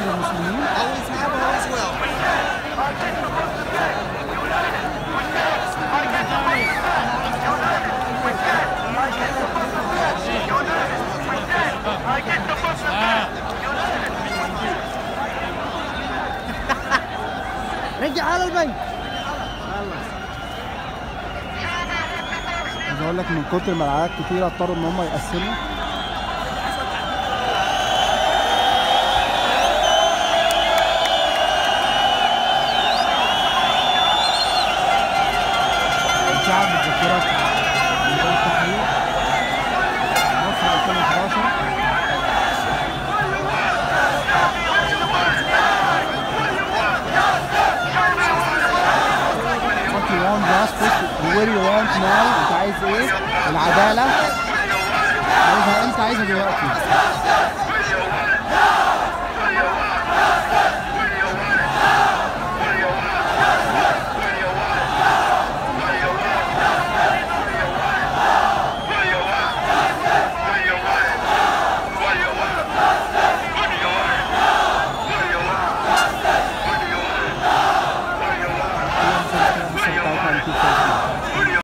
المسلمين Always have, always will. رجع على البنك عايز اقول لك من كتر ما العيال كتيره اضطروا ان هم يقسموا الشعب بتذكرك ميدان التحرير مصر 2011 what you want justice where you want now انت عايز ايه العدالة عايزها امتى عايزها دلوقتي المسلسل بتاعتنا على اليوتيوب